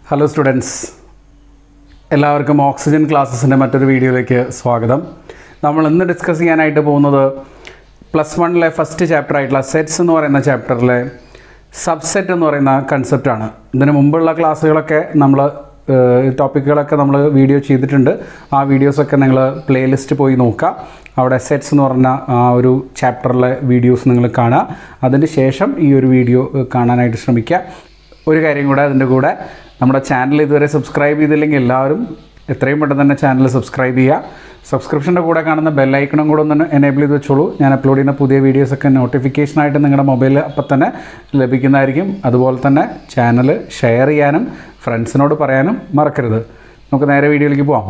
hello students എല്ലാവർക്കും oxygen ക്ലാസ്സസിൻ്റെ മറ്റൊരു വീഡിയോയിലേക്ക് സ്വാഗതം നമ്മൾ ഇന്ന് ഡിസ്കസ് ചെയ്യാനായിട്ട് പോകുന്നത് പ്ലസ് വണ്ണിലെ ഫസ്റ്റ് ചാപ്റ്റർ ആയിട്ടുള്ള സെറ്റ്സ് എന്ന് പറയുന്ന ചാപ്റ്ററിലെ സബ്സെറ്റ് എന്ന് പറയുന്ന കൺസെപ്റ്റാണ് ഇതിന് മുമ്പുള്ള ക്ലാസ്സുകളൊക്കെ നമ്മൾ ടോപ്പിക്കുകളൊക്കെ നമ്മൾ വീഡിയോ ചെയ്തിട്ടുണ്ട് ആ വീഡിയോസൊക്കെ നിങ്ങൾ പ്ലേലിസ്റ്റ് പോയി നോക്കുക അവിടെ സെറ്റ്സ് എന്ന് പറഞ്ഞ ആ ഒരു ചാപ്റ്ററിലെ വീഡിയോസ് നിങ്ങൾ കാണുക അതിന് ശേഷം ഈ ഒരു വീഡിയോ കാണാനായിട്ട് ശ്രമിക്കുക ഒരു കാര്യം കൂടെ അതിൻ്റെ കൂടെ നമ്മുടെ ചാനൽ ഇതുവരെ സബ്സ്ക്രൈബ് ചെയ്തില്ലെങ്കിൽ എല്ലാവരും എത്രയും പെട്ടെന്ന് തന്നെ ചാനൽ സബ്സ്ക്രൈബ് ചെയ്യുക സബ്സ്ക്രിപ്ഷൻ്റെ കൂടെ കാണുന്ന ബെല്ലൈക്കണും കൂടെ ഒന്ന് എനേബിൾ ചെയ്ത് വെച്ചോളൂ ഞാൻ അപ്ലോഡ് ചെയ്യുന്ന പുതിയ വീഡിയോസൊക്കെ നോട്ടിഫിക്കേഷനായിട്ട് നിങ്ങളുടെ മൊബൈലിൽ അപ്പം തന്നെ ലഭിക്കുന്നതായിരിക്കും അതുപോലെ തന്നെ ചാനൽ ഷെയർ ചെയ്യാനും ഫ്രണ്ട്സിനോട് പറയാനും മറക്കരുത് നമുക്ക് നേരെ വീഡിയോയിലേക്ക് പോവാം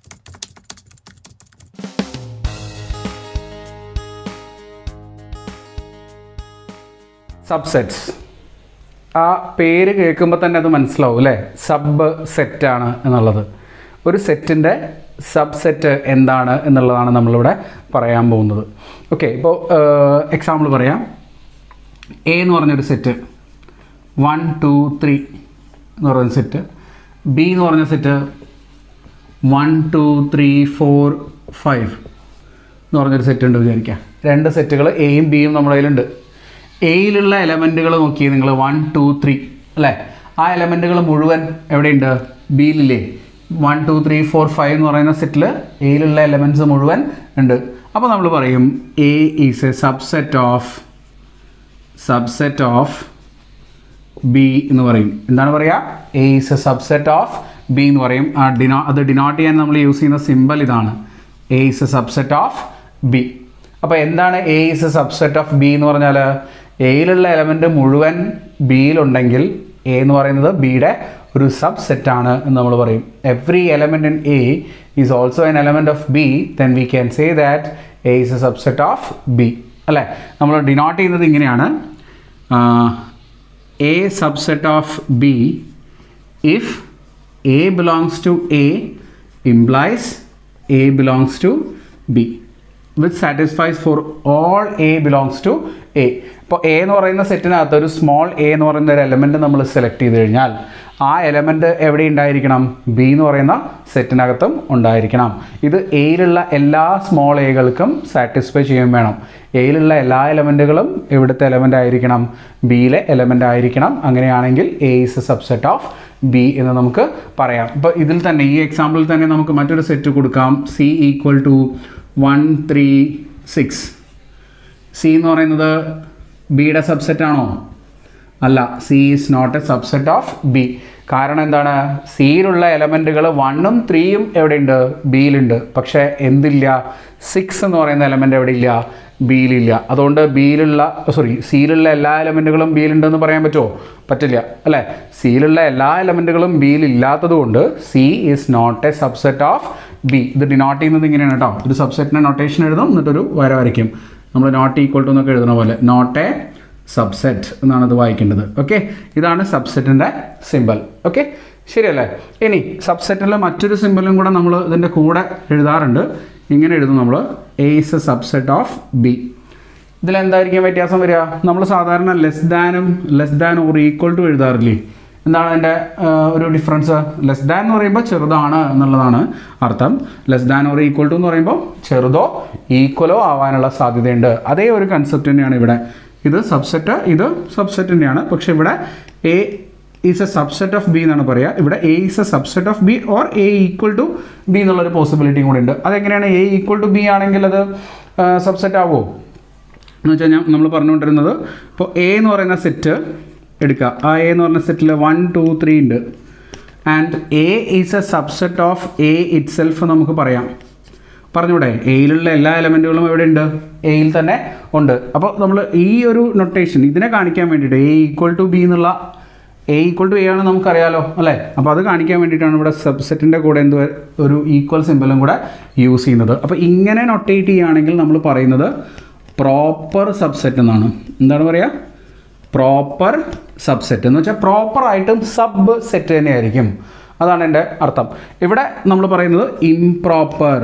സബ്സെറ്റ്സ് ആ പേര് കേൾക്കുമ്പോൾ തന്നെ അത് മനസ്സിലാവും അല്ലേ സബ് സെറ്റാണ് എന്നുള്ളത് ഒരു സെറ്റിൻ്റെ സബ് സെറ്റ് എന്താണ് എന്നുള്ളതാണ് നമ്മളിവിടെ പറയാൻ പോകുന്നത് ഓക്കെ ഇപ്പോൾ എക്സാമ്പിൾ പറയാം എ എന്ന് പറഞ്ഞൊരു സെറ്റ് വൺ ടു ത്രീ എന്ന് പറയുന്ന സെറ്റ് ബി എന്ന് പറഞ്ഞ set one two three four five എന്ന് പറഞ്ഞൊരു സെറ്റ് ഉണ്ട് വിചാരിക്കാം രണ്ട് സെറ്റുകൾ എയും ബിയും നമ്മുടെ കയ്യിലുണ്ട് എയിലുള്ള എലമെൻറ്റുകൾ നോക്കി നിങ്ങൾ വൺ ടു ത്രീ അല്ലേ ആ എലമെൻറ്റുകൾ മുഴുവൻ എവിടെയുണ്ട് ബിയിലില്ലേ one two three four five എന്ന് പറയുന്ന സെറ്റിൽ എയിലുള്ള എലമെൻറ്റ്സ് മുഴുവൻ ഉണ്ട് അപ്പോൾ നമ്മൾ പറയും A is a subset of subset of B എന്ന് പറയും എന്താണ് പറയുക A is a subset of B എന്ന് പറയും ആ ഡിനോ അത് ഡിനോട്ട് ചെയ്യാൻ നമ്മൾ യൂസ് ചെയ്യുന്ന സിമ്പൽ ഇതാണ് A is a subset of B അപ്പോൾ എന്താണ് A is a subset of B എന്ന് പറഞ്ഞാൽ എയിലുള്ള എലമെൻറ്റ് മുഴുവൻ ബിയിലുണ്ടെങ്കിൽ എ എന്ന് പറയുന്നത് ബിയുടെ ഒരു സബ് സെറ്റ് ആണ് എന്ന് നമ്മൾ പറയും every element in A is also an element of B then we can say that A is a subset of B അല്ലേ നമ്മൾ ഡിനോട്ട് ചെയ്യുന്നത് ഇങ്ങനെയാണ് A subset of B if A belongs to A implies A belongs to B which satisfies for all A belongs to A ഇപ്പോൾ A എന്ന് പറയുന്ന സെറ്റിനകത്ത് ഒരു small A എന്ന് പറയുന്ന ഒരു എലമെൻറ്റ് നമ്മൾ സെലക്ട് ചെയ്ത് കഴിഞ്ഞാൽ ആ എലമെൻറ്റ് എവിടെ ഉണ്ടായിരിക്കണം ബി എന്ന് പറയുന്ന സെറ്റിനകത്തും ഉണ്ടായിരിക്കണം ഇത് എയിലുള്ള എല്ലാ സ്മോൾ എകൾക്കും സാറ്റിസ്ഫൈ ചെയ്യാൻ വേണം എയിലുള്ള എല്ലാ എലമെൻറ്റുകളും എവിടുത്തെ എലമെൻ്റ് ആയിരിക്കണം ബിയിലെ എലമെൻ്റ് ആയിരിക്കണം അങ്ങനെയാണെങ്കിൽ A is a subset of B എന്ന് നമുക്ക് പറയാം ഇപ്പോൾ ഇതിൽ തന്നെ ഈ എക്സാമ്പിളിൽ തന്നെ നമുക്ക് മറ്റൊരു സെറ്റ് കൊടുക്കാം C equal to one three six C എന്ന് പറയുന്നത് ബിയുടെ സബ്സെറ്റ് ആണോ അല്ല C is not a subset of B കാരണം എന്താണ് സിയിലുള്ള എലമെൻറ്റുകൾ വണ്ണും ത്രീയും എവിടെയുണ്ട് ബിയിലുണ്ട് പക്ഷേ എന്തില്ല സിക്സ് എന്ന് പറയുന്ന എലമെൻ്റ് എവിടെ ഇല്ല ബിയിലില്ല അതുകൊണ്ട് ബിയിലുള്ള സോറി സിയിലുള്ള എല്ലാ എലമെൻറ്റുകളും ബിയിലുണ്ടെന്ന് പറയാൻ പറ്റുമോ പറ്റില്ല അല്ലേ സിയിലുള്ള എല്ലാ എലമെൻറ്റുകളും ബിയിലില്ലാത്തത് കൊണ്ട് C is not a subset of B ഇത് ഡിനോട്ട് ചെയ്യുന്നത് ഇങ്ങനെയാണ് കേട്ടോ ഒരു സബ്സെറ്റിൻ്റെ നൊട്ടേഷൻ എഴുതും എന്നിട്ടൊരു വര വരയ്ക്കും നമ്മൾ നോട്ട് ഈക്വൽ ടു എന്നൊക്കെ എഴുതുന്ന പോലെ നോട്ട് എ സബ്സെറ്റ് എന്നാണ് ഇത് വായിക്കേണ്ടത് ഓക്കെ ഇതാണ് സബ്സെറ്റിൻ്റെ സിമ്പൽ ഓക്കെ ശരിയല്ലേ ഇനി സബ്സെറ്റിൽ മറ്റൊരു സിമ്പലും കൂടെ നമ്മൾ ഇതിൻ്റെ കൂടെ എഴുതാറുണ്ട് ഇങ്ങനെ എഴുതും നമ്മൾ A is a subset of B ഇതിലെന്തായിരിക്കും വ്യത്യാസം വരിക നമ്മൾ സാധാരണ ലെസ് ദാനും less than or equal to എഴുതാറില്ലേ എന്താണ് അതിൻ്റെ ഒരു ഡിഫറൻസ് ലെസ് ദാൻ എന്ന് പറയുമ്പോൾ ചെറുതാണ് എന്നുള്ളതാണ് അർത്ഥം less than or equal to എന്ന് പറയുമ്പോൾ ചെറുതോ ഈക്വലോ ആവാനുള്ള സാധ്യതയുണ്ട് അതേ ഒരു കൺസെപ്റ്റ് തന്നെയാണ് ഇവിടെ ഇത് സബ്സെറ്റ് ഇത് സബ്സെറ്റ് തന്നെയാണ് പക്ഷേ ഇവിടെ A is a subset of B എന്നാണ് പറയുക ഇവിടെ A is a subset of B or A equal to B എന്നുള്ളൊരു പോസിബിലിറ്റിയും കൂടി ഉണ്ട് അതെങ്ങനെയാണ് എ ഈക്വൽ ടു ബി ആണെങ്കിൽ അത് സബ്സെറ്റ് ആവുമോ എന്ന് വെച്ചാൽ ഞാൻ നമ്മൾ പറഞ്ഞുകൊണ്ടിരുന്നത് ഇപ്പോൾ എ എന്ന് പറയുന്ന സെറ്റ് എടുക്കുക ആ എ എന്ന് പറഞ്ഞ സെറ്റിൽ വൺ ടു ത്രീ ഉണ്ട് and A is a subset of A itself നമുക്ക് പറയാം പറഞ്ഞൂടെ എയിലുള്ള എല്ലാ എലമെൻറ്റുകളും എവിടെ ഉണ്ട് എയിൽ തന്നെ ഉണ്ട് അപ്പോൾ നമ്മൾ ഈ ഒരു നൊട്ടേഷൻ ഇതിനെ കാണിക്കാൻ വേണ്ടിയിട്ട് എ ഈക്വൽ ടു ബി എന്നുള്ള എ ഈക്വൽ ടു എ ആണ് നമുക്കറിയാലോ അല്ലേ അപ്പോൾ അത് കാണിക്കാൻ വേണ്ടിയിട്ടാണ് ഇവിടെ സബ്സെറ്റിൻ്റെ കൂടെ എന്ത് ഒരു ഈക്വൽ സിമ്പലും കൂടെ യൂസ് ചെയ്യുന്നത് അപ്പോൾ ഇങ്ങനെ നൊട്ടേറ്റ് ചെയ്യുകയാണെങ്കിൽ നമ്മൾ പറയുന്നത് പ്രോപ്പർ സബ്സെറ്റ് എന്നാണ് എന്താണ് പറയുക പ്രോപ്പർ സബ്സെറ്റ് എന്ന് വെച്ചാൽ പ്രോപ്പറായിട്ടും സബ് സെറ്റ് തന്നെയായിരിക്കും അതാണ് എൻ്റെ അർത്ഥം ഇവിടെ നമ്മൾ പറയുന്നത് ഇംപ്രോപ്പർ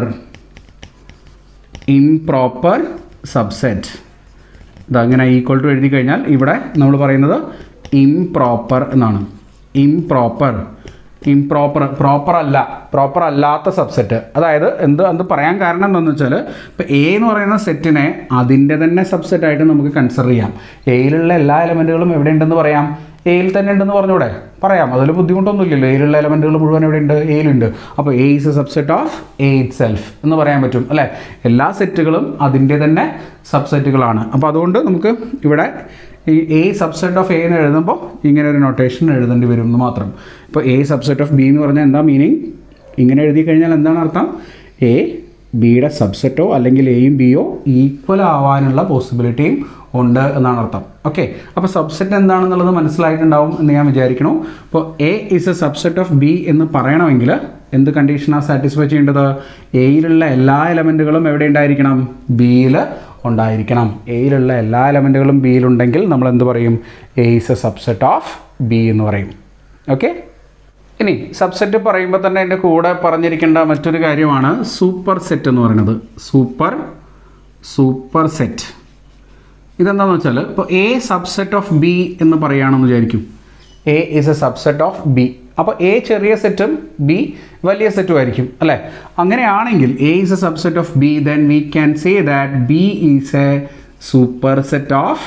ഇംപ്രോപ്പർ സബ്സെറ്റ് ഇതങ്ങനെ ഈക്വൽ ടു എഴുതി കഴിഞ്ഞാൽ ഇവിടെ നമ്മൾ പറയുന്നത് ഇംപ്രോപ്പർ എന്നാണ് ഇംപ്രോപ്പർ ഇംപ്രോപ്പർ പ്രോപ്പർ അല്ല പ്രോപ്പർ അല്ലാത്ത സബ്സെറ്റ് അതായത് എന്ത് എന്ത് പറയാൻ കാരണം എന്താണെന്ന് വെച്ചാൽ ഇപ്പോൾ എ എന്ന് പറയുന്ന സെറ്റിനെ അതിൻ്റെ തന്നെ സബ്സെറ്റ് ആയിട്ട് നമുക്ക് കൺസിഡർ ചെയ്യാം എയിലുള്ള എല്ലാ എലമെൻറ്റുകളും എവിടെ ഉണ്ടെന്ന് പറയാം എയിൽ തന്നെ ഉണ്ടെന്ന് പറഞ്ഞൂടെ പറയാം അതിൽ ബുദ്ധിമുട്ടൊന്നുമില്ലല്ലോ എയിലുള്ള എലമെൻറ്റുകൾ മുഴുവൻ എവിടെ ഉണ്ട് എയിലുണ്ട് അപ്പോൾ A is a subset of A itself എന്ന് പറയാൻ പറ്റും അല്ലേ എല്ലാ സെറ്റുകളും അതിൻ്റെ തന്നെ സബ്സെറ്റുകളാണ് അപ്പോൾ അതുകൊണ്ട് നമുക്ക് ഇവിടെ ഈ എ സബ്സെറ്റ് ഓഫ് എ എന്ന് എഴുതുമ്പോൾ ഇങ്ങനെ ഒരു നൊട്ടേഷൻ എഴുതേണ്ടി വരും എന്ന് മാത്രം ഇപ്പോൾ എ സബ്സെറ്റ് ഓഫ് ബി എന്ന് പറഞ്ഞാൽ എന്താ മീനിങ് ഇങ്ങനെ എഴുതി കഴിഞ്ഞാൽ എന്താണ് അർത്ഥം എ ബിയുടെ സബ്സെറ്റോ അല്ലെങ്കിൽ എയും ബിയോ ഈക്വൽ ആവാനുള്ള പോസിബിലിറ്റിയും ഉണ്ട് എന്നാണ് അർത്ഥം ഓക്കെ അപ്പോൾ സബ്സെറ്റ് എന്താണെന്നുള്ളത് മനസ്സിലായിട്ടുണ്ടാവും എന്ന് ഞാൻ വിചാരിക്കണു അപ്പോൾ A is a subset of B എന്ന് പറയണമെങ്കിൽ എന്ത് കണ്ടീഷനാണ് സാറ്റിസ്ഫൈ ചെയ്യേണ്ടത് എയിലുള്ള എല്ലാ എലമെൻറ്റുകളും എവിടെ ഉണ്ടായിരിക്കണം ബിയിൽ ഉണ്ടായിരിക്കണം എയിലുള്ള എല്ലാ എലമെൻറ്റുകളും ബിയിലുണ്ടെങ്കിൽ നമ്മൾ എന്ത് പറയും A is a subset of B എന്ന് പറയും ഓക്കെ ഇനി സബ്സെറ്റ് പറയുമ്പോൾ തന്നെ എൻ്റെ കൂടെ പറഞ്ഞിരിക്കേണ്ട മറ്റൊരു കാര്യമാണ് സൂപ്പർ സെറ്റ് എന്ന് പറയുന്നത് സൂപ്പർ സൂപ്പർ സെറ്റ് ഇതെന്താണെന്ന് വെച്ചാൽ ഇപ്പോൾ എ സബ്സെറ്റ് ഓഫ് ബി എന്ന് പറയുകയാണെന്ന് വിചാരിക്കും A is a subset of B അപ്പോൾ എ ചെറിയ സെറ്റും ബി വലിയ സെറ്റും ആയിരിക്കും അല്ലേ അങ്ങനെയാണെങ്കിൽ A is a subset of B then we can say that B is a superset of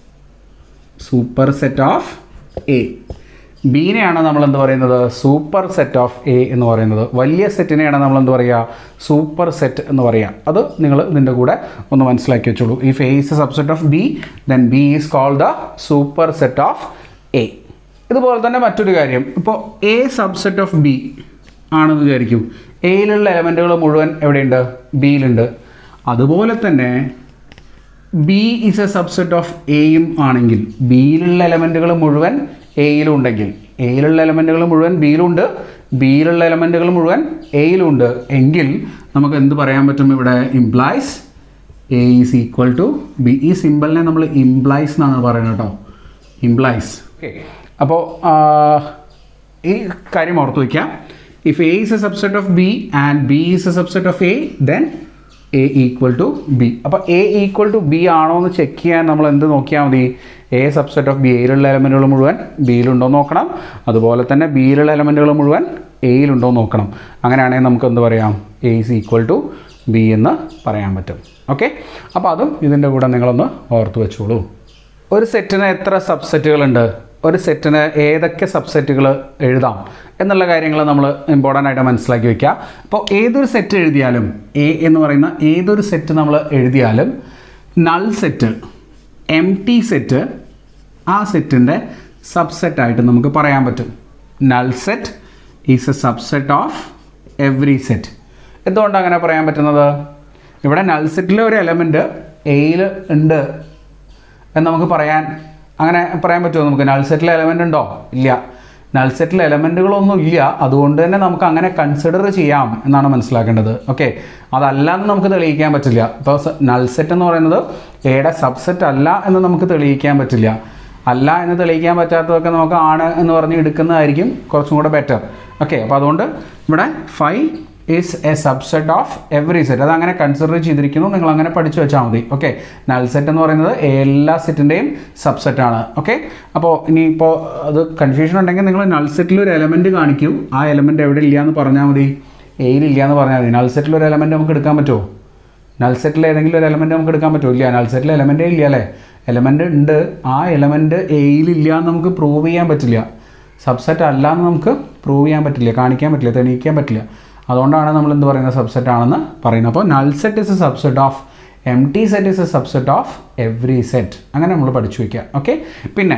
superset of A ബീനെയാണ് നമ്മൾ എന്ത് പറയുന്നത് സൂപ്പർ സെറ്റ് ഓഫ് എ എന്ന് പറയുന്നത് വലിയ സെറ്റിനെയാണ് നമ്മൾ എന്ത് പറയുക സൂപ്പർ സെറ്റ് എന്ന് പറയുക അത് നിങ്ങൾ ഇതിൻ്റെ കൂടെ ഒന്ന് മനസ്സിലാക്കി വെച്ചോളൂ if A is a subset of B then B is called the superset of A ഇതുപോലെ തന്നെ മറ്റൊരു കാര്യം ഇപ്പോൾ എ സബ്സെറ്റ് ഓഫ് ബി ആണെന്ന് വിചാരിക്കും എയിലുള്ള എലമെൻറ്റുകൾ മുഴുവൻ എവിടെയുണ്ട് ബിയിലുണ്ട് അതുപോലെ തന്നെ B is a subset of എയും ആണെങ്കിൽ ബിയിലുള്ള എലമെൻറ്റുകൾ മുഴുവൻ എയിലും ഉണ്ടെങ്കിൽ എയിലുള്ള എലമെൻറ്റുകൾ മുഴുവൻ ബിയിലുണ്ട് ബിയിലുള്ള എലമെൻറ്റുകൾ മുഴുവൻ എയിലുണ്ട് എങ്കിൽ നമുക്ക് എന്ത് പറയാൻ പറ്റും ഇവിടെ implies A is equal to B ഈ സിമ്പിളിനെ നമ്മൾ ഇംപ്ലൈസ് എന്നാണ് പറയുന്നത് കേട്ടോ ഇംപ്ലൈസ് ഓക്കെ അപ്പോൾ ഈ കാര്യം ഓർത്ത് വയ്ക്കാം if A is a subset of B and B is a subset of A then A equal to B അപ്പോൾ എ ഈക്വൽ ടു ബി ആണോ എന്ന് ചെക്ക് ചെയ്യാൻ നമ്മൾ എന്ത് നോക്കിയാൽ മതി എ സബ്സെറ്റ് ഓഫ് ബി എയിലുള്ള എലമെൻറ്റുകൾ മുഴുവൻ ബിയിലുണ്ടോ എന്ന് നോക്കണം അതുപോലെ തന്നെ ബിയിലുള്ള എലമെൻറ്റുകൾ മുഴുവൻ എയിലുണ്ടോ എന്ന് നോക്കണം അങ്ങനെയാണെങ്കിൽ നമുക്ക് എന്ത് പറയാം A is equal to B എന്ന് പറയാൻ പറ്റും ഓക്കെ അപ്പോൾ അതും ഇതിൻ്റെ കൂടെ നിങ്ങളൊന്ന് ഓർത്ത് വെച്ചോളൂ ഒരു സെറ്റിന് എത്ര സബ്സെറ്റുകളുണ്ട് ഒരു സെറ്റിന് ഏതൊക്കെ സബ്സെറ്റുകൾ എഴുതാം എന്നുള്ള കാര്യങ്ങൾ നമ്മൾ ഇമ്പോർട്ടൻ്റ് ആയിട്ട് മനസ്സിലാക്കി വെക്കുക അപ്പോൾ ഏതൊരു സെറ്റ് എഴുതിയാലും എ എന്ന് പറയുന്ന ഏതൊരു സെറ്റ് നമ്മൾ എഴുതിയാലും null set empty set ആ സെറ്റിൻ്റെ സബ്സെറ്റായിട്ട് നമുക്ക് പറയാൻ പറ്റും null set is a subset of every set എന്തുകൊണ്ടാണ് അങ്ങനെ പറയാൻ പറ്റുന്നത് ഇവിടെ നൾ സെറ്റിലെ ഒരു എലമെൻറ്റ് എയിൽ ഉണ്ട് എന്ന് നമുക്ക് പറയാൻ അങ്ങനെ പറയാൻ പറ്റുമോ നമുക്ക് നൾ സെറ്റിൽ എലമെൻ്റ് ഉണ്ടോ ഇല്ല നൾ സെറ്റിൽ എലമെൻറ്റുകളൊന്നും ഇല്ല അതുകൊണ്ട് തന്നെ നമുക്ക് അങ്ങനെ കൺസിഡർ ചെയ്യാം എന്നാണ് മനസ്സിലാക്കേണ്ടത് ഓക്കെ അതല്ല എന്ന് നമുക്ക് തെളിയിക്കാൻ പറ്റില്ല ഇപ്പോൾ നൾ സെറ്റ് എന്ന് പറയുന്നത് എയുടെ സബ്സെറ്റ് അല്ല എന്ന് നമുക്ക് തെളിയിക്കാൻ പറ്റില്ല അല്ല എന്ന് തെളിയിക്കാൻ പറ്റാത്തതൊക്കെ നമുക്ക് ആണ് എന്ന് പറഞ്ഞ് എടുക്കുന്നതായിരിക്കും കുറച്ചും കൂടെ ബെറ്റർ ഓക്കെ അപ്പോൾ അതുകൊണ്ട് ഇവിടെ five is a subset of every set അത് അങ്ങനെ കൺസിഡർ ചെയ്തിരിക്കുന്നു നിങ്ങൾ അങ്ങനെ പഠിച്ചു വെച്ചാൽ മതി ഓക്കെ നൾ സെറ്റ് എന്ന് പറയുന്നത് എല്ലാ സെറ്റിൻ്റെയും സബ്സെറ്റ് ആണ് ഓക്കെ അപ്പോൾ ഇനിയിപ്പോൾ അത് കൺഫ്യൂഷൻ ഉണ്ടെങ്കിൽ നിങ്ങൾ നൾ സെറ്റിൽ ഒരു എലമെൻറ്റ് കാണിക്കൂ ആ എലമെൻറ്റ് എവിടെ ഇല്ല എന്ന് പറഞ്ഞാൽ മതി എയിൽ ഇല്ല എന്ന് പറഞ്ഞാൽ മതി നൾ സെറ്റിൽ ഒരു എലമെൻറ്റ് നമുക്ക് എടുക്കാൻ പറ്റുമോ നൾ സെറ്റിൽ ഏതെങ്കിലും ഒരു എലമെൻറ്റ് നമുക്ക് എടുക്കാൻ പറ്റുമോ ഇല്ല നൾ സെറ്റിൽ എലമെൻറ്റേ ഇല്ല അല്ലേ എലമെൻറ്റ് ഉണ്ട് ആ എലമെൻറ്റ് എയിലില്ല എന്ന് നമുക്ക് പ്രൂവ് ചെയ്യാൻ പറ്റില്ല സബ്സെറ്റ് അല്ല എന്ന് നമുക്ക് പ്രൂവ് ചെയ്യാൻ പറ്റില്ല കാണിക്കാൻ പറ്റില്ല തെളിയിക്കാൻ പറ്റില്ല അതുകൊണ്ടാണ് നമ്മൾ എന്ത് പറയുന്നത് സബ്സെറ്റ് ആണെന്ന് പറയുന്നത് അപ്പോൾ null set is a subset of empty set is a subset of every set അങ്ങനെ നമ്മൾ പഠിച്ചു വയ്ക്കുക ഓക്കെ പിന്നെ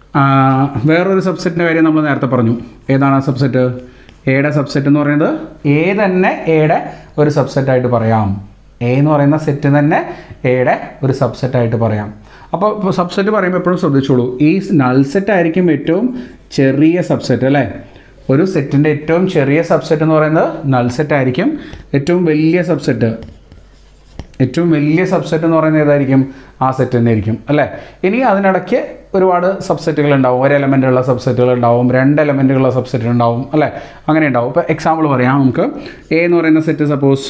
വേറൊരു സബ്സെറ്റിൻ്റെ കാര്യം നമ്മൾ നേരത്തെ പറഞ്ഞു ഏതാണ് ആ സബ്സെറ്റ് എയുടെ സബ്സെറ്റ് എന്ന് പറയുന്നത് എ തന്നെ എയുടെ ഒരു സബ്സെറ്റായിട്ട് പറയാം എ എന്ന് പറയുന്ന സെറ്റ് തന്നെ എയുടെ ഒരു സബ്സെറ്റായിട്ട് പറയാം അപ്പോൾ ഇപ്പോൾ സബ്സെറ്റ് പറയുമ്പോൾ എപ്പോഴും ശ്രദ്ധിച്ചോളൂ ഈ നൾ സെറ്റ് ആയിരിക്കും ഏറ്റവും ചെറിയ സബ്സെറ്റ് അല്ലേ ഒരു സെറ്റിൻ്റെ ഏറ്റവും ചെറിയ സബ്സെറ്റ് എന്ന് പറയുന്നത് നൾ സെറ്റ് ആയിരിക്കും ഏറ്റവും വലിയ സബ്സെറ്റ് ഏറ്റവും വലിയ സബ്സെറ്റ് എന്ന് പറയുന്നത് ഏതായിരിക്കും ആ സെറ്റ് തന്നെ ആയിരിക്കും അല്ലേ ഇനി അതിനിടയ്ക്ക് ഒരുപാട് സബ്സെറ്റുകൾ ഉണ്ടാവും ഒരു എലമെൻറ്റുള്ള സബ്സെറ്റുകൾ ഉണ്ടാവും രണ്ട് എലമെൻറ്റുകളുള്ള സബ്സെറ്റ് ഉണ്ടാവും അല്ലേ അങ്ങനെ ഉണ്ടാവും ഇപ്പോൾ എക്സാമ്പിൾ പറയാം നമുക്ക് എ എന്ന് പറയുന്ന set suppose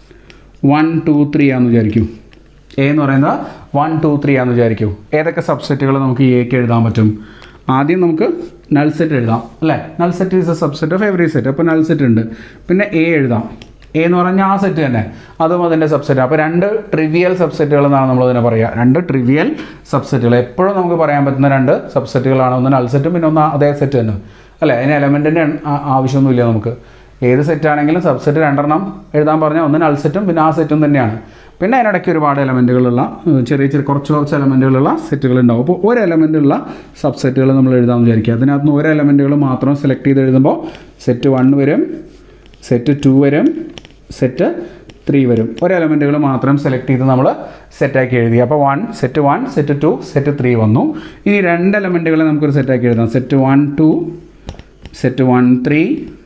one two three ആണെന്ന് വിചാരിക്കും എ എന്ന് പറയുന്നത് വൺ ടു ത്രീ ആണെന്ന് വിചാരിക്കൂ ഏതൊക്കെ സബ്സെറ്റുകൾ നമുക്ക് എക്ക് എഴുതാൻ പറ്റും ആദ്യം നമുക്ക് നൾ സെറ്റ് എഴുതാം അല്ലേ null set is a subset of every set അപ്പോൾ നൾ സെറ്റ് ഉണ്ട് പിന്നെ എ എഴുതാം എ എന്ന് പറഞ്ഞാൽ ആ സെറ്റ് തന്നെ അതും അതിൻ്റെ സബ്സെറ്റ് അപ്പോൾ രണ്ട് ട്രിവിയൽ സബ്സെറ്റുകൾ എന്നാണ് നമ്മൾ ഇതിനെ പറയുക രണ്ട് ട്രിവിയൽ സബ്സെറ്റുകൾ എപ്പോഴും നമുക്ക് പറയാൻ പറ്റുന്ന രണ്ട് സബ്സെറ്റുകളാണ് ഒന്ന് നൾ സെറ്റും പിന്നെ ഒന്ന് അതേ സെറ്റ് തന്നെ അല്ലേ അതിന് എലമെൻറ്റിൻ്റെ ആവശ്യമൊന്നുമില്ല നമുക്ക് ഏത് സെറ്റ് ആണെങ്കിലും സബ്സെറ്റ് രണ്ടെണ്ണം എഴുതാൻ പറഞ്ഞാൽ ഒന്ന് നൾ സെറ്റും പിന്നെ ആ സെറ്റും തന്നെയാണ് പിന്നെ അതിനിടയ്ക്ക് ഒരുപാട് എലമെൻറ്റുകളുള്ള ഏഹ്, ചെറിയ ചെറിയ കുറച്ച് കുറച്ച് എലമെൻറ്റുകളുള്ള സെറ്റുകൾ ഉണ്ടാവും അപ്പോൾ ഒരു എലമെൻറ്റുള്ള സബ്സെറ്റുകൾ നമ്മൾ എഴുതാമെന്ന് വിചാരിക്കുക അതിനകത്ത് നിന്ന് ഒരു എലമെൻറ്റുകൾ മാത്രം സെലക്ട് ചെയ്ത് എഴുതുമ്പോൾ സെറ്റ് വൺ വരും സെറ്റ് ടു വരും സെറ്റ് ത്രീ വരും ഒരു എലമെൻറ്റുകൾ മാത്രം സെലക്ട് ചെയ്ത് നമ്മൾ സെറ്റാക്കി എഴുതി അപ്പോൾ one set one set two set three വന്നു ഇനി രണ്ട് എലമെൻറ്റുകൾ നമുക്കൊരു സെറ്റാക്കി എഴുതാം set one two set one three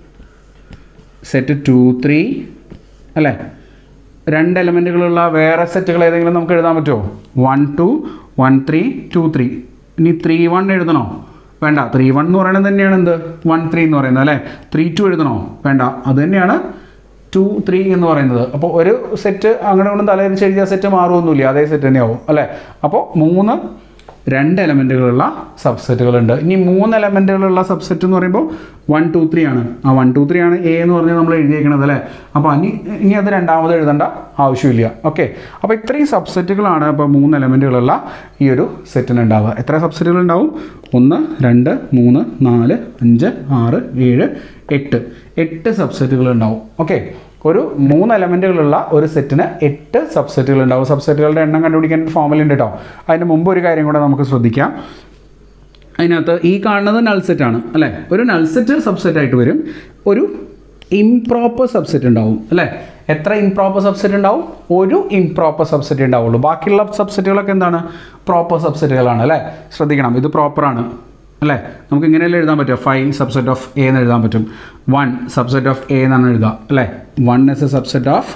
set two three അല്ലേ രണ്ട് എലമെൻറ്റുകളുള്ള വേറെ സെറ്റുകൾ ഏതെങ്കിലും നമുക്ക് എഴുതാൻ പറ്റുമോ one two one three two three ഇനി ത്രീ വൺ എഴുതണോ വേണ്ട ത്രീ വൺ എന്ന് പറയുന്നത് തന്നെയാണ് എന്ത് വൺ ത്രീ എന്ന് പറയുന്നത് അല്ലേ ത്രീ ടു എഴുതണോ വേണ്ട അത് തന്നെയാണ് ടു ത്രീ എന്ന് പറയുന്നത് അപ്പോൾ ഒരു സെറ്റ് അങ്ങനെ കൊണ്ടും തലേന്ന് എഴുതിയ സെറ്റ് മാറുമൊന്നുമില്ല അതേ സെറ്റ് തന്നെയാവും അല്ലേ അപ്പോൾ മൂന്ന് രണ്ട് എലമെൻറ്റുകളുള്ള സബ്സെറ്റുകളുണ്ട് ഇനി മൂന്ന് എലമെൻറ്റുകളുള്ള സബ്സെറ്റ് എന്ന് പറയുമ്പോൾ വൺ ടു ത്രീ ആണ് ആ വൺ ടു ത്രീ ആണ് എ എന്ന് പറഞ്ഞ് നമ്മൾ എഴുതിയേക്കണത് അല്ലേ അപ്പോൾ ഇനി ഇനി അത് രണ്ടാമത് എഴുതേണ്ട ആവശ്യമില്ല ഓക്കെ അപ്പോൾ ഇത്രയും സബ്സെറ്റുകളാണ് ഇപ്പോൾ മൂന്ന് എലമെൻറ്റുകളുള്ള ഈ ഒരു സെറ്റിന് ഉണ്ടാവുക എത്ര സബ്സെറ്റുകൾ ഉണ്ടാവും ഒന്ന് രണ്ട് മൂന്ന് നാല് അഞ്ച് ആറ് ഏഴ് എട്ട് എട്ട് സബ്സെറ്റുകൾ ഉണ്ടാവും ഓക്കെ ഒരു മൂന്ന് എലമെൻറ്റുകളുള്ള ഒരു സെറ്റിന് എട്ട് സബ്സെറ്റുകൾ ഉണ്ടാവും സബ്സെറ്റുകളുടെ എണ്ണം കണ്ടുപിടിക്കാൻ ഫോർമുല ഉണ്ട് കേട്ടോ അതിന് മുമ്പ് ഒരു കാര്യം കൂടെ നമുക്ക് ശ്രദ്ധിക്കാം അതിനകത്ത് ഈ കാണുന്നത് നൾ സെറ്റ് ആണ് അല്ലേ ഒരു നൾ സെറ്റ് സബ്സെറ്റ് ആയിട്ട് വരും ഒരു ഇംപ്രോപ്പർ സബ്സെറ്റ് ഉണ്ടാവും അല്ലേ എത്ര ഇംപ്രോപ്പർ സബ്സെറ്റ് ഉണ്ടാവും ഒരു ഇംപ്രോപ്പർ സബ്സെറ്റ് ഉണ്ടാവുള്ളൂ ബാക്കിയുള്ള സബ്സെറ്റുകളൊക്കെ എന്താണ് പ്രോപ്പർ സബ്സെറ്റുകളാണ് അല്ലേ ശ്രദ്ധിക്കണം ഇത് പ്രോപ്പറാണ് അല്ലേ നമുക്ക് ഇങ്ങനെയല്ലേ എഴുതാൻ പറ്റുക ഫൈവ് സബ്സെറ്റ് ഓഫ് എ എന്ന് എഴുതാൻ പറ്റും വൺ സബ്സെറ്റ് ഓഫ് എ എന്നാണ് എഴുതുക അല്ലേ one is a subset of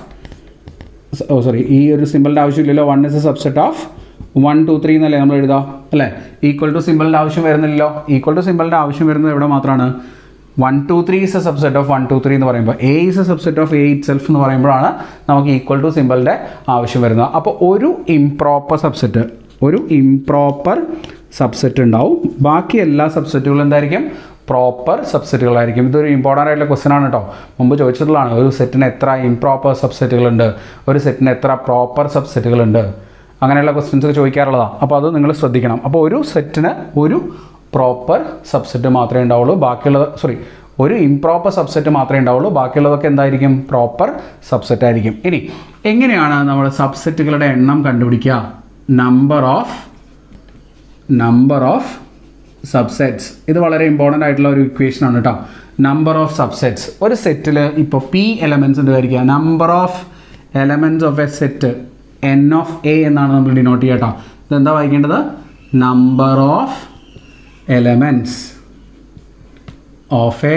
oh sorry ഈ ഒരു സിമ്പിളിൻ്റെ ആവശ്യമില്ലല്ലോ one is a subset of one two three എന്നല്ലേ നമ്മൾ എഴുതാം അല്ലേ ഈക്വൽ ടു സിമ്പിളിൻ്റെ ആവശ്യം വരുന്നില്ലല്ലോ ഈക്വൽ ടു സിമ്പിളിൻ്റെ ആവശ്യം വരുന്നത് എവിടെ മാത്രമാണ് one two three is a subset of one two three എന്ന് പറയുമ്പോൾ A is a subset of A itself എന്ന് പറയുമ്പോഴാണ് നമുക്ക് ഈക്വൽ ടു സിമ്പിളിൻ്റെ ആവശ്യം വരുന്നത് അപ്പോൾ ഒരു ഇംപ്രോപ്പർ സബ്സെറ്റ് ഒരു ഇംപ്രോപ്പർ സബ്സെറ്റ് ഉണ്ടാവും ബാക്കി എല്ലാ സബ്സെറ്റുകളും എന്തായിരിക്കും പ്രോപ്പർ സബ്സെറ്റുകളായിരിക്കും ഇതൊരു ഇമ്പോർട്ടൻ്റ് ആയിട്ടുള്ള ക്വസ്റ്റൻ ആണ് കേട്ടോ മുമ്പ് ചോദിച്ചിട്ടുള്ളതാണ് ഒരു സെറ്റിന് എത്ര ഇംപ്രോപ്പർ സബ്സെറ്റുകളുണ്ട് ഒരു സെറ്റിന് എത്ര പ്രോപ്പർ സബ്സെറ്റുകളുണ്ട് അങ്ങനെയുള്ള ക്വസ്റ്റ്യൻസ് ചോദിക്കാറുള്ളതാണ് അപ്പോൾ അത് നിങ്ങൾ ശ്രദ്ധിക്കണം അപ്പോൾ ഒരു സെറ്റിന് ഒരു പ്രോപ്പർ സബ്സെറ്റ് മാത്രമേ ഉണ്ടാവുള്ളൂ ബാക്കിയുള്ളത് സോറി ഒരു ഇംപ്രോപ്പർ സബ്സെറ്റ് മാത്രമേ ഉണ്ടാവുള്ളൂ ബാക്കിയുള്ളതൊക്കെ എന്തായിരിക്കും പ്രോപ്പർ സബ്സെറ്റ് ആയിരിക്കും ഇനി എങ്ങനെയാണ് നമ്മൾ സബ്സെറ്റുകളുടെ എണ്ണം കണ്ടുപിടിക്കുക number of number of subsets ഇത് വളരെ ഇമ്പോർട്ടൻ്റ് ആയിട്ടുള്ള ഒരു ഇക്വേഷൻ ആണ് കേട്ടോ നമ്പർ ഓഫ് സബ്സെറ്റ്സ് ഒരു സെറ്റിൽ ഇപ്പോൾ പി എലമെൻറ്റ്സ് ഉണ്ട് വിചാരിക്കുക number of elements of a set N of A എന്നാണ് നമ്മൾ ഡിനോട്ട് ചെയ്യുക കേട്ടോ ഇതെന്താ വായിക്കേണ്ടത് number of elements of a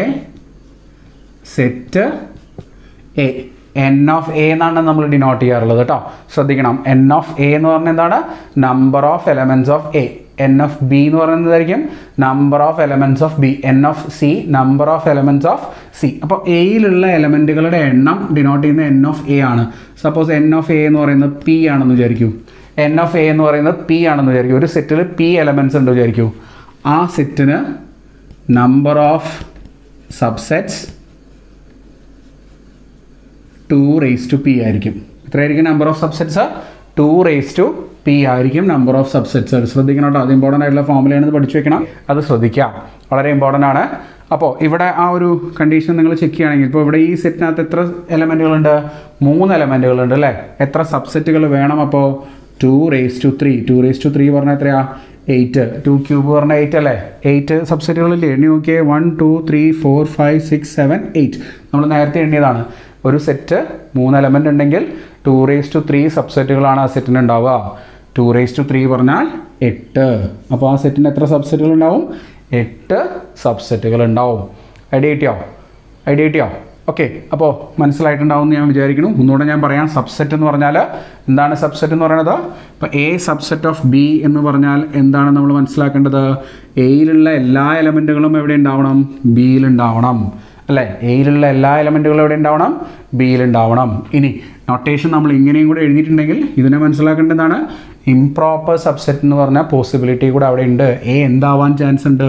set A N of A എന്നാണ് നമ്മൾ ഡിനോട്ട് ചെയ്യാറുള്ളത് കേട്ടോ ശ്രദ്ധിക്കണം എൻ ഓഫ് എ എന്ന് പറഞ്ഞാൽ എന്താണ് number of elements of A N of B എന്ന് പറയുന്നതായിരിക്കും number of elements of B N of C number of elements of C അപ്പോൾ എയിലുള്ള എലമെൻറ്റുകളുടെ എണ്ണം ഡിനോട്ട് ചെയ്യുന്ന എൻ ഓഫ് എ ആണ് സപ്പോസ് എൻ ഓഫ് എ എന്ന് പറയുന്നത് പി ആണെന്ന് വിചാരിക്കൂ എൻ ഓഫ് എ എന്ന് പറയുന്നത് പി ആണെന്ന് വിചാരിക്കൂ ഒരു സെറ്റിൽ പി എലമെൻറ്റ്സ് ഉണ്ട് വിചാരിക്കൂ ആ സെറ്റിന് number of subsets two raise two P ആയിരിക്കും എത്രയായിരിക്കും number of subsets two raise two P ആയിരിക്കും നമ്പർ ഓഫ് സബ്സെറ്റ്സ് ശ്രദ്ധിക്കണം കേട്ടോ അത് ഇമ്പോർട്ടൻ്റ് ആയിട്ടുള്ള ഫോമുലയാണെന്ന് പഠിച്ചു വെക്കണം അത് ശ്രദ്ധിക്കാം വളരെ ഇമ്പോർട്ടൻ്റ് ആണ് അപ്പോൾ ഇവിടെ ആ ഒരു കണ്ടീഷൻ നിങ്ങൾ ചെക്ക് ചെയ്യുകയാണെങ്കിൽ ഇപ്പോൾ ഇവിടെ ഈ സെറ്റിനകത്ത് എത്ര എലമെൻറ്റുകളുണ്ട് മൂന്ന് എലമെൻറ്റുകളുണ്ട് അല്ലേ എത്ര സബ്സെറ്റുകൾ വേണം അപ്പോൾ two raise two three two raise two three പറഞ്ഞാൽ എത്രയാ എയ്റ്റ് ടു ക്യൂബ് പറഞ്ഞാൽ എയ്റ്റ് അല്ലേ എയ്റ്റ് സബ്സെറ്റുകളില്ലേ എണ്ണി നോക്കിയേ one two three four five six seven eight നമ്മൾ നേരത്തെ എണ്ണിയതാണ് ഒരു സെറ്റ് മൂന്ന് എലമെൻ്റ് ഉണ്ടെങ്കിൽ ടു റേസ് ടു ത്രീ സബ്സെറ്റുകളാണ് ആ സെറ്റിന് ഉണ്ടാവുക ടു റേസ് ടു ത്രീ പറഞ്ഞാൽ എട്ട് അപ്പോൾ ആ സെറ്റിന് എത്ര സബ്സെറ്റുകൾ ഉണ്ടാവും എട്ട് സബ്സെറ്റുകൾ ഉണ്ടാവും ഐഡിയ കിട്ടിയോ ഐഡിയ കിട്ടിയോ ഓക്കെ അപ്പോൾ മനസ്സിലായിട്ടുണ്ടാവും എന്ന് ഞാൻ വിചാരിക്കുന്നു ഒന്നുകൂടെ ഞാൻ പറയാം സബ്സെറ്റ് എന്ന് പറഞ്ഞാൽ എന്താണ് സബ്സെറ്റ് എന്ന് പറയുന്നത് ഇപ്പോൾ എ സബ്സെറ്റ് ഓഫ് ബി എന്ന് പറഞ്ഞാൽ എന്താണ് നമ്മൾ മനസ്സിലാക്കേണ്ടത് എയിലുള്ള എല്ലാ എലമെൻറ്റുകളും എവിടെ ഉണ്ടാവണം ബിയിൽ ഉണ്ടാവണം അല്ലേ എയിലുള്ള എല്ലാ എലമെൻറ്റുകളും എവിടെ ഉണ്ടാവണം ബിയിൽ ഉണ്ടാവണം ഇനി നൊട്ടേഷൻ നമ്മൾ ഇങ്ങനെയും കൂടെ എഴുതിയിട്ടുണ്ടെങ്കിൽ ഇതിനെ മനസ്സിലാക്കേണ്ടതാണ് ഇംപ്രോപ്പർ സബ്സെറ്റ് എന്ന് പറഞ്ഞ പോസിബിലിറ്റി കൂടെ അവിടെ ഉണ്ട് എ എന്താവാൻ ചാൻസ് ഉണ്ട്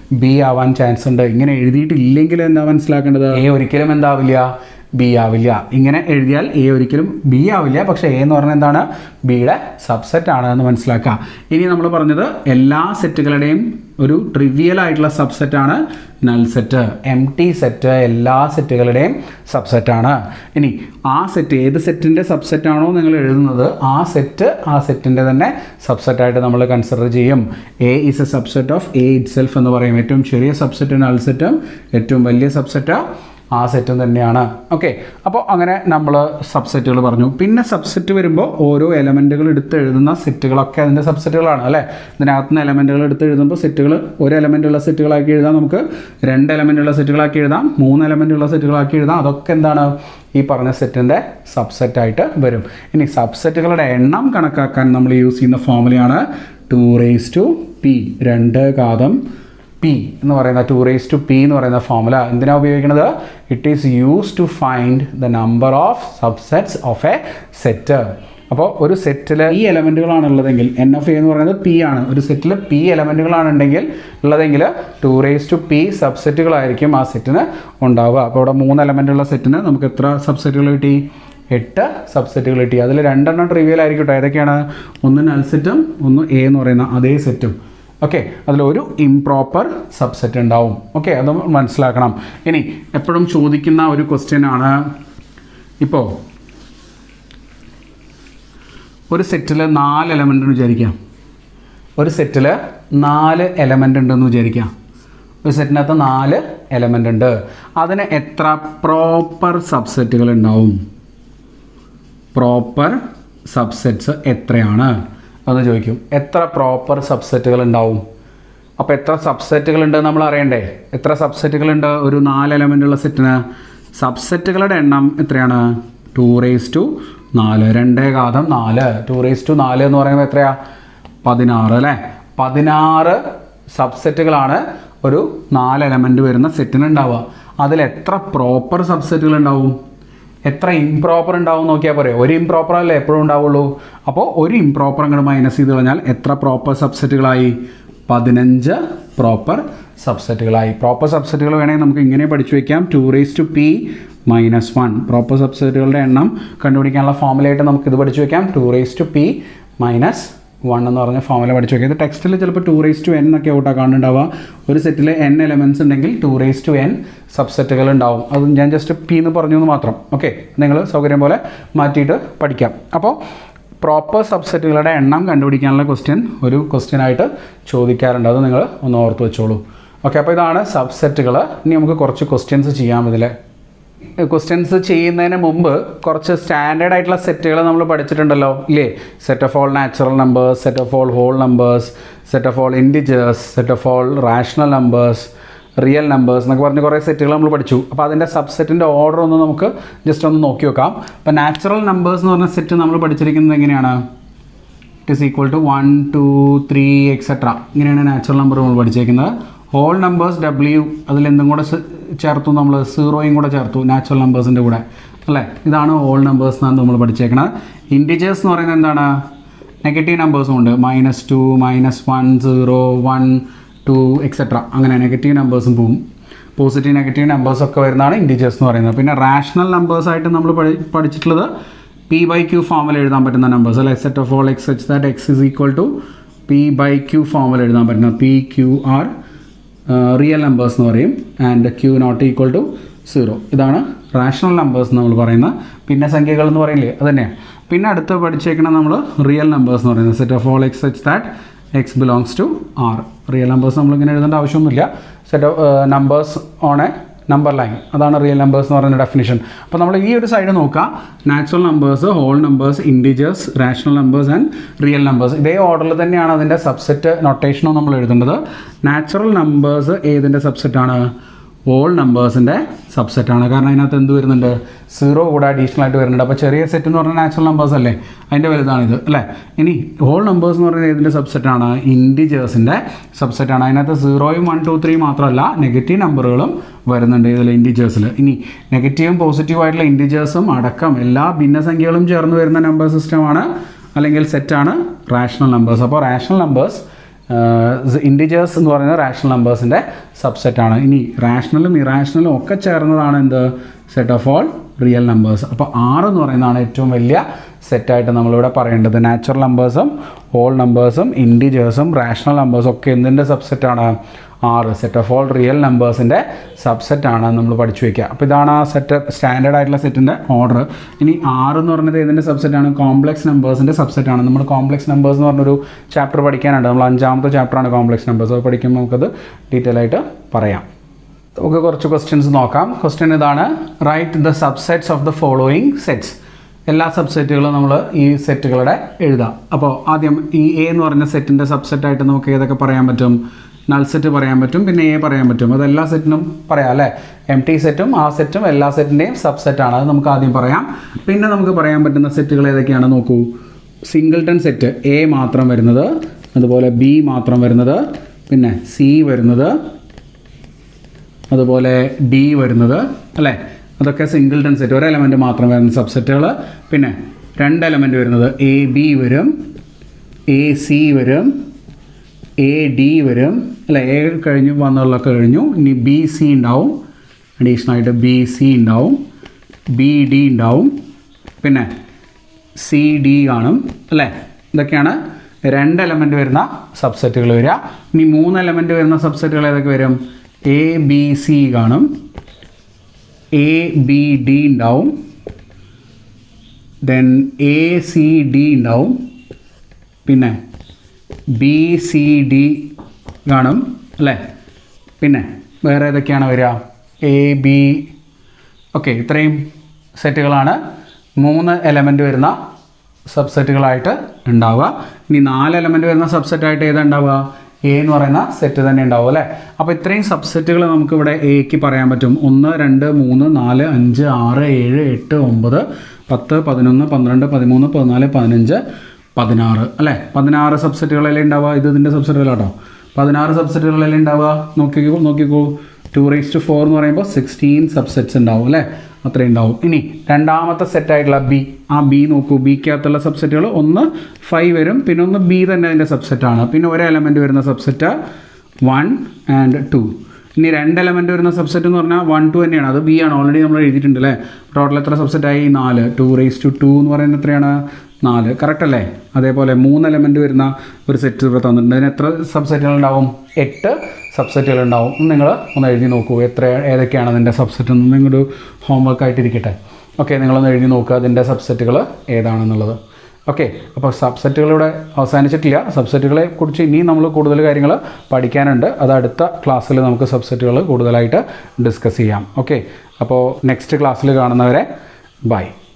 ബി ആവാൻ ചാൻസ് ഉണ്ട് ഇങ്ങനെ എഴുതിയിട്ടില്ലെങ്കിൽ എന്താ മനസ്സിലാക്കേണ്ടത് എ ഒരിക്കലും എന്താവില്ല ബി ആവില്ല ഇങ്ങനെ എഴുതിയാൽ എ ഒരിക്കലും ബി ആവില്ല പക്ഷേ എ എന്ന് പറഞ്ഞാൽ എന്താണ് ബിയുടെ സബ്സെറ്റ് ആണ് എന്ന് മനസ്സിലാക്കുക ഇനി നമ്മൾ പറഞ്ഞത് എല്ലാ സെറ്റുകളുടെയും ഒരു ട്രിവിയൽ ആയിട്ടുള്ള സബ്സെറ്റ് ആണ് null set empty set എല്ലാ സെറ്റുകളുടെയും സബ്സെറ്റ് ആണ് ഇനി ആ സെറ്റ് ഏത് സെറ്റിൻ്റെ സബ്സെറ്റ് ആണോ നിങ്ങൾ എഴുതുന്നത് ആ സെറ്റ് ആ സെറ്റിൻ്റെ തന്നെ സബ്സെറ്റ് ആയിട്ട് നമ്മൾ കൺസിഡർ ചെയ്യും A is a subset of A itself എന്ന് പറയും ഏറ്റവും ചെറിയ സബ്സെറ്റ് നൾ സെറ്റും ഏറ്റവും വലിയ സബ്സെറ്റ് ആ സെറ്റും തന്നെയാണ് ഓക്കെ അപ്പോൾ അങ്ങനെ നമ്മൾ സബ്സെറ്റുകൾ പറഞ്ഞു പിന്നെ സബ്സെറ്റ് വരുമ്പോൾ ഓരോ എലമെൻറ്റുകൾ എടുത്ത് എഴുതുന്ന സെറ്റുകളൊക്കെ അതിൻ്റെ സബ്സെറ്റുകളാണ് അല്ലേ ഇതിനകത്ത് നിന്ന് എലമെൻറ്റുകൾ എടുത്ത് എഴുതുമ്പോൾ സെറ്റുകൾ ഒരു എലമെൻ്റ് ഉള്ള സെറ്റുകളാക്കി എഴുതാം നമുക്ക് രണ്ട് എലമെൻ്റ് ഉള്ള സെറ്റുകളാക്കി എഴുതാം മൂന്ന് എലമെൻ്റ് ഉള്ള സെറ്റുകളാക്കി എഴുതാം അതൊക്കെ എന്താണ് ഈ പറഞ്ഞ സെറ്റിൻ്റെ സബ്സെറ്റായിട്ട് വരും ഇനി സബ്സെറ്റുകളുടെ എണ്ണം കണക്കാക്കാൻ നമ്മൾ യൂസ് ചെയ്യുന്ന ഫോമുലയാണ് ടു റേസ് ടു പി രണ്ട് ഘാതം പി എന്ന് പറയുന്ന ടു റേസ് ടു പി എന്ന് പറയുന്ന ഫോമുല എന്തിനാണ് ഉപയോഗിക്കുന്നത് it is use to find the number of subsets of a set അപ്പോൾ ഒരു സെറ്റിൽ ഈ എലമെൻറ്റുകളാണ് ഉള്ളതെങ്കിൽ എൻ എഫ് എ എന്ന് പറയുന്നത് പി ആണ് ഒരു സെറ്റിൽ പി എലമെൻറ്റുകളാണ് ഉണ്ടെങ്കിൽ ഉള്ളതെങ്കിൽ ടു റേസ് ടു പി സബ്സെറ്റുകളായിരിക്കും ആ സെറ്റിന് ഉണ്ടാവുക അപ്പോൾ ഇവിടെ മൂന്ന് എലമെൻ്റ് ഉള്ള സെറ്റിന് നമുക്ക് എത്ര സബ്സെറ്റുകൾ കിട്ടി എട്ട് സബ്സെറ്റുകൾ കിട്ടി അതിൽ രണ്ടെണ്ണം ട്രിവിയൽ ആയിരിക്കട്ടെ ഏതൊക്കെയാണ് ഒന്ന് നൽ സെറ്റും ഒന്ന് എ എന്ന് പറയുന്ന അതേ സെറ്റും ഓക്കെ അതിലൊരു ഇംപ്രോപ്പർ സബ്സെറ്റ് ഉണ്ടാവും ഓക്കെ അത് മനസ്സിലാക്കണം ഇനി എപ്പോഴും ചോദിക്കുന്ന ഒരു ക്വസ്റ്റ്യൻ ആണ് ഇപ്പോൾ ഒരു സെറ്റിൽ നാല് എലമെൻ്റ് എന്ന് വിചാരിക്കാം ഒരു സെറ്റിൽ നാല് എലമെൻ്റ് ഉണ്ടെന്ന് വിചാരിക്കാം ഒരു സെറ്റിനകത്ത് നാല് എലമെൻ്റ് ഉണ്ട് അതിന് എത്ര പ്രോപ്പർ സബ്സെറ്റുകൾ ഉണ്ടാവും പ്രോപ്പർ സബ്സെറ്റ്സ് എത്രയാണ് എന്ന് ചോദിക്കും എത്ര പ്രോപ്പർ സബ്സെറ്റുകൾ ഉണ്ടാവും അപ്പോൾ എത്ര സബ്സെറ്റുകൾ ഉണ്ട് നമ്മൾ അറിയണ്ടേ എത്ര സബ്സെറ്റുകൾ ഉണ്ട് ഒരു നാല് എലമെൻ്റ് ഉള്ള സെറ്റിന് സബ്സെറ്റുകളുടെ എണ്ണം എത്രയാണ് ടു റേസ് ടു നാല് രണ്ടേ ഘാതം നാല് ടു റേസ് ടു നാല് എന്ന് പറയുമ്പോൾ എത്രയാ പതിനാറ് അല്ലേ പതിനാറ് സബ്സെറ്റുകളാണ് ഒരു നാല് എലമെൻ്റ് വരുന്ന സെറ്റിന് ഉണ്ടാവുക അതിൽ എത്ര പ്രോപ്പർ സബ്സെറ്റുകൾ ഉണ്ടാവും എത്ര ഇംപ്രോപ്പർ ഉണ്ടാവും നോക്കിയാൽ പോരെ ഒരു ഇംപ്രോപ്പർ അല്ലേ എപ്പോഴും ഉണ്ടാവുള്ളൂ അപ്പോൾ ഒരു ഇംപ്രോപ്പർ അങ്ങോട്ട് മൈനസ് ചെയ്ത് കഴിഞ്ഞാൽ എത്ര പ്രോപ്പർ സബ്സെറ്റുകളായി പതിനഞ്ച് പ്രോപ്പർ സബ്സെറ്റുകളായി പ്രോപ്പർ സബ്സെറ്റുകൾ വേണമെങ്കിൽ നമുക്ക് ഇങ്ങനെ പഠിച്ചു വയ്ക്കാം two raise two P minus one proper സബ്സെറ്റുകളുടെ എണ്ണം കണ്ടുപിടിക്കാനുള്ള ഫോമുലയായിട്ട് നമുക്ക് ഇത് പഠിച്ചു വയ്ക്കാം two raise two P minus one എന്ന് പറഞ്ഞ ഫോമുല പഠിച്ചു വയ്ക്കുക ഇത് ടെക്സ്റ്റിൽ ചിലപ്പോൾ ടു റേസ് ടു എൻ എന്നൊക്കെ ഔട്ടാ കാണുന്നുണ്ടാവുക ഒരു സെറ്റിൽ എൻ എലമെൻറ്റ്സ് ഉണ്ടെങ്കിൽ ടു റേസ് ടു എൻ സബ്സെറ്റുകൾ ഉണ്ടാവും അത് ഞാൻ ജസ്റ്റ് പി എന്ന് പറഞ്ഞു എന്ന് മാത്രം ഓക്കെ നിങ്ങൾ സൗകര്യം പോലെ മാറ്റിയിട്ട് പഠിക്കാം അപ്പോൾ പ്രോപ്പർ സബ്സെറ്റുകളുടെ എണ്ണം കണ്ടുപിടിക്കാനുള്ള ക്വസ്റ്റ്യൻ ഒരു ക്വസ്റ്റ്യൻ ആയിട്ട് ചോദിക്കാറുണ്ട് അത് നിങ്ങൾ ഒന്ന് ഓർത്ത് വെച്ചോളൂ ഓക്കെ അപ്പോൾ ഇതാണ് സബ്സെറ്റുകൾ ഇനി നമുക്ക് കുറച്ച് ക്വസ്റ്റ്യൻസ് ചെയ്യാം ഇതിൽ ക്വസ്റ്റ്യൻസ് ചെയ്യുന്നതിന് മുമ്പ് കുറച്ച് സ്റ്റാൻഡേർഡ് ആയിട്ടുള്ള സെറ്റുകൾ നമ്മൾ പഠിച്ചിട്ടുണ്ടല്ലോ ഇല്ലേ set of all natural numbers set of all whole numbers set of all integers set of all rational numbers real numbers എന്നൊക്കെ പറഞ്ഞ് കുറേ സെറ്റുകൾ നമ്മൾ പഠിച്ചു അപ്പോൾ അതിൻ്റെ സബ്സെറ്റിൻ്റെ ഓർഡർ ഒന്ന് നമുക്ക് ജസ്റ്റ് ഒന്ന് നോക്കി നോക്കാം അപ്പോൾ നാച്ചുറൽ നമ്പേഴ്സ് എന്ന് പറഞ്ഞ സെറ്റ് നമ്മൾ പഠിച്ചിരിക്കുന്നത് എങ്ങനെയാണ് it is equal to one two three etcetera ഇങ്ങനെയാണ് നാച്ചുറൽ നമ്പർ നമ്മൾ പഠിച്ചേക്കുന്നത് ഹോൾ നമ്പേഴ്സ് ഡബ്ല്യു അതിൽ എന്തും കൂടെ സെ- ചേർത്തു നമ്മൾ സീറോയും കൂടെ ചേർത്തു നാച്ചുറൽ നമ്പേഴ്സിൻ്റെ കൂടെ അല്ലേ ഇതാണ് ഹോൾ നമ്പേഴ്സ് എന്നാണ് നമ്മൾ പഠിച്ചേക്കുന്നത് ഇൻഡിജേഴ്സ് എന്ന് പറയുന്നത് എന്താണ് നെഗറ്റീവ് നമ്പേഴ്സും ഉണ്ട് minus two minus one zero one two etcetera അങ്ങനെ നെഗറ്റീവ് നമ്പേഴ്സും പോവും പോസിറ്റീവ് നെഗറ്റീവ് നമ്പേഴ്സ് ഒക്കെ വരുന്നതാണ് ഇൻഡിജേഴ്സ് എന്ന് പറയുന്നത് പിന്നെ റാഷണൽ നമ്പേഴ്സ് ആയിട്ട് നമ്മൾ പഠി പഠിച്ചിട്ടുള്ളത് പി ബൈ ക്യൂ ഫോമിൽ എഴുതാൻ പറ്റുന്ന നമ്പേഴ്സ് അല്ലെ set of all x such that x is equal to p by q ഫോമിൽ എഴുതാൻ പറ്റുന്ന p q are real numbers എന്ന് പറയും and q not equal to zero ഇതാണ് റാഷണൽ നമ്പേഴ്സ് നമ്മൾ പറയുന്ന പിന്നെ സംഖ്യകൾ എന്ന് പറയില്ലേ അത് തന്നെയാണ് പിന്നെ അടുത്ത് പഠിച്ചേക്കണം നമ്മൾ റിയൽ നമ്പേഴ്സ് എന്ന് പറയുന്നത് set of all x such that x belongs to R real numbers നമ്മളിങ്ങനെ എഴുതേണ്ട ആവശ്യമൊന്നുമില്ല set of numbers on a number line അതാണ് റിയൽ നമ്പേഴ്സ് എന്ന് പറയുന്ന ഡെഫിനിഷൻ അപ്പോൾ നമ്മൾ ഈ ഒരു സൈഡ് നോക്കുക natural numbers whole numbers integers rational numbers and real numbers ഇതേ ഓർഡറിൽ തന്നെയാണ് അതിൻ്റെ സബ്സെറ്റ് നൊട്ടേഷനും നമ്മൾ എഴുതേണ്ടത് നാച്ചുറൽ നമ്പേഴ്സ് ഏതിൻ്റെ സബ്സെറ്റാണ് ഹോൾ നമ്പേഴ്സിൻ്റെ സബ്സെറ്റാണ് കാരണം അതിനകത്ത് എന്ത് വരുന്നുണ്ട് സീറോ കൂടെ അഡീഷണൽ ആയിട്ട് വരുന്നുണ്ട് അപ്പോൾ ചെറിയ സെറ്റ് എന്ന് പറഞ്ഞാൽ നാച്ചുറൽ നമ്പേഴ്സ് അല്ലേ അതിൻ്റെ വലുതാണിത് അല്ലേ ഇനി ഹോൾ നമ്പേഴ്സ് എന്ന് പറയുന്നത് ഏതിൻ്റെ സബ്സെറ്റാണ് ഇൻഡിജേഴ്സിൻ്റെ സബ്സെറ്റാണ് അതിനകത്ത് സീറോയും വൺ ടു ത്രീ മാത്രമല്ല നെഗറ്റീവ് നമ്പറുകളും വരുന്നുണ്ട് ഇതിൽ ഇൻഡിജേഴ്സിൽ ഇനി നെഗറ്റീവും പോസിറ്റീവും ആയിട്ടുള്ള ഇൻഡിജേഴ്സും അടക്കം എല്ലാ ഭിന്നസംഖ്യകളും ചേർന്ന് വരുന്ന നമ്പർ സിസ്റ്റമാണ് അല്ലെങ്കിൽ സെറ്റാണ് റാഷണൽ നമ്പേഴ്സ് അപ്പോൾ റാഷണൽ നമ്പേഴ്സ് ഇൻഡിജേഴ്സ് എന്ന് പറയുന്നത് റാഷണൽ നമ്പേഴ്സിൻ്റെ സബ്സെറ്റാണ് ഇനി റാഷണലും ഇറാഷണലും ഒക്കെ ചേർന്നതാണ് എന്ത് set of all real numbers അപ്പോൾ ആറ് എന്ന് പറയുന്നതാണ് ഏറ്റവും വലിയ സെറ്റായിട്ട് നമ്മളിവിടെ പറയേണ്ടത് നാച്ചുറൽ നമ്പേഴ്സും ഹോൾ നമ്പേഴ്സും ഇൻഡിജേഴ്സും റാഷണൽ നമ്പേഴ്സും ഒക്കെ എന്തിൻ്റെ സബ്സെറ്റാണ് R set of all real നമ്പേഴ്സിൻ്റെ സബ്സെറ്റാണ് നമ്മൾ പഠിച്ചു വയ്ക്കുക അപ്പോൾ ഇതാണ് ആ സെറ്റ് സ്റ്റാൻഡേർഡ് ആയിട്ടുള്ള സെറ്റിൻ്റെ ഓർഡർ ഇനി ആറ് എന്ന് പറയുന്നത് ഏതിൻ്റെ സബ്സെറ്റാണ് കോംപ്ലക്സ് നമ്പേഴ്സിൻ്റെ സബ്സെറ്റാണ് നമ്മൾ കോംപ്ലക്സ് നമ്പേഴ്സ് എന്ന് പറഞ്ഞൊരു ചാപ്റ്റർ പഠിക്കാനുണ്ട് നമ്മൾ അഞ്ചാമത്തെ ചാപ്റ്ററാണ് കോംപ്ലക്സ് നമ്പേഴ്സ് അത് പഠിക്കുമ്പോൾ നമുക്കത് ഡീറ്റെയിൽ ആയിട്ട് പറയാം നമുക്ക് കുറച്ച് ക്വസ്റ്റ്യൻസ് നോക്കാം ക്വസ്റ്റ്യൻ ഇതാണ് write the subsets of the following sets എല്ലാ സബ്സെറ്റുകളും നമ്മൾ ഈ സെറ്റുകളുടെ എഴുതാം അപ്പോൾ ആദ്യം ഈ എ എന്ന് പറഞ്ഞ സെറ്റിൻ്റെ സബ്സെറ്റായിട്ട് നമുക്ക് ഏതൊക്കെ പറയാൻ പറ്റും നൾ സെറ്റ് പറയാൻ പറ്റും പിന്നെ എ പറയാൻ പറ്റും അത് എല്ലാ സെറ്റിനും പറയാം അല്ലേ എം ടി സെറ്റും ആ സെറ്റും എല്ലാ സെറ്റിൻ്റെയും സബ്സെറ്റാണ് അത് നമുക്ക് ആദ്യം പറയാം പിന്നെ നമുക്ക് പറയാൻ പറ്റുന്ന സെറ്റുകൾ ഏതൊക്കെയാണ് നോക്കൂ സിംഗിൾട്ടൺ സെറ്റ് എ മാത്രം വരുന്നത് അതുപോലെ ബി മാത്രം വരുന്നത് പിന്നെ സി വരുന്നത് അതുപോലെ ഡി വരുന്നത് അല്ലേ അതൊക്കെ സിംഗിൾട്ടൺ സെറ്റ് ഒരു എലമെൻറ്റ് മാത്രം വരുന്ന സബ്സെറ്റുകൾ പിന്നെ രണ്ട് എലമെൻറ്റ് വരുന്നത് എ ബി വരും എ സി വരും എ ഡി വരും അല്ല എ കഴിഞ്ഞ് വന്നുള്ളതൊക്കെ കഴിഞ്ഞു ഇനി ബി സി ഉണ്ടാവും അഡീഷണൽ ആയിട്ട് ബി സി ഉണ്ടാവും ബി ഡി ഉണ്ടാവും പിന്നെ സി ഡി കാണും അല്ലേ ഇതൊക്കെയാണ് രണ്ട് എലമെൻറ്റ് വരുന്ന സബ്സെറ്റുകൾ വരിക ഇനി മൂന്ന് എലമെൻറ്റ് വരുന്ന സബ്സെറ്റുകൾ ഏതൊക്കെ വരും എ ബി സി കാണും എ ബി ഡി ഉണ്ടാവും ദെൻ എ സി ഡി ഉണ്ടാവും പിന്നെ ബി സി ഡി കാണും അല്ലേ പിന്നെ വേറെ ഏതൊക്കെയാണ് വരിക എ ബി ഓക്കെ ഇത്രയും സെറ്റുകളാണ് മൂന്ന് എലമെൻറ്റ് വരുന്ന സബ്സെറ്റുകളായിട്ട് ഉണ്ടാവുക ഇനി നാല് എലമെൻറ്റ് വരുന്ന സബ്സെറ്റായിട്ട് ഏതാ ഉണ്ടാവുക എ എന്ന് പറയുന്ന സെറ്റ് തന്നെ ഉണ്ടാവും അല്ലേ അപ്പോൾ ഇത്രയും സബ്സെറ്റുകൾ നമുക്കിവിടെ എക്ക് പറയാൻ പറ്റും ഒന്ന് രണ്ട് മൂന്ന് നാല് അഞ്ച് ആറ് ഏഴ് എട്ട് ഒമ്പത് പത്ത് പതിനൊന്ന് പന്ത്രണ്ട് പതിമൂന്ന് പതിനാല് പതിനഞ്ച് പതിനാറ് അല്ലേ പതിനാറ് സബ്സെറ്റുകളല്ലേ ഉണ്ടാവുക ഇത് ഇതിൻ്റെ സബ്സെറ്റുകളാട്ടോ പതിനാറ് സബ്സെറ്റുകളല്ലേ ഉണ്ടാവുക നോക്കിക്കോ നോക്കിക്കോ ടു റേസ് ടു ഫോർ എന്ന് പറയുമ്പോൾ സിക്സ്റ്റീൻ സബ്സെറ്റ്സ് ഉണ്ടാവും അല്ലേ അത്രയും ഉണ്ടാവും ഇനി രണ്ടാമത്തെ സെറ്റായിട്ടുള്ള ബി ആ ബി നോക്കൂ ബിക്കകത്തുള്ള സബ്സെറ്റുകൾ ഒന്ന് ഫൈവ് വരും പിന്നെ ഒന്ന് ബി തന്നെ അതിൻ്റെ സബ്സെറ്റാണ് പിന്നെ ഒരു എലമെൻറ്റ് വരുന്ന സബ്സെറ്റ് വൺ ആൻഡ് ടു ഇനി രണ്ട് എലമെൻറ്റ് വരുന്ന സബ്സെറ്റ് എന്ന് പറഞ്ഞാൽ വൺ ടു തന്നെയാണ് അത് ബി ആണ് ഓൾറെഡി നമ്മൾ എഴുതിയിട്ടുണ്ട് അല്ലേ ടോട്ടൽ എത്ര സബ്സെറ്റായി നാല് ടു റേസ് ടു ടു എന്ന് പറയുന്നത് എത്രയാണ് നാല് കറക്റ്റ് അല്ലേ അതേപോലെ മൂന്ന് എലമെൻറ്റ് വരുന്ന ഒരു സെറ്റ് ഇവിടെ തന്നിട്ടുണ്ട് അതിന് എത്ര സബ്സെറ്റുകൾ ഉണ്ടാവും എട്ട് സബ്സെറ്റുകൾ ഉണ്ടാവും നിങ്ങൾ ഒന്ന് എഴുതി നോക്കൂ എത്ര ഏതൊക്കെയാണ് അതിൻ്റെ സബ്സെറ്റ് എന്ന് നിങ്ങളൊരു ഹോംവർക്ക് ആയിട്ടിരിക്കട്ടെ ഓക്കെ നിങ്ങളൊന്ന് എഴുതി നോക്കുക അതിൻ്റെ സബ്സെറ്റുകൾ ഏതാണെന്നുള്ളത് ഓക്കെ അപ്പോൾ സബ്സെറ്റുകളിവിടെ അവസാനിച്ചിട്ടില്ല സബ്സെറ്റുകളെ കുറിച്ച് ഇനിയും നമ്മൾ കൂടുതൽ കാര്യങ്ങൾ പഠിക്കാനുണ്ട് അത് അടുത്ത ക്ലാസ്സിൽ നമുക്ക് സബ്സെറ്റുകൾ കൂടുതലായിട്ട് ഡിസ്കസ് ചെയ്യാം ഓക്കെ അപ്പോൾ നെക്സ്റ്റ് ക്ലാസ്സിൽ കാണുന്നവരെ ബൈ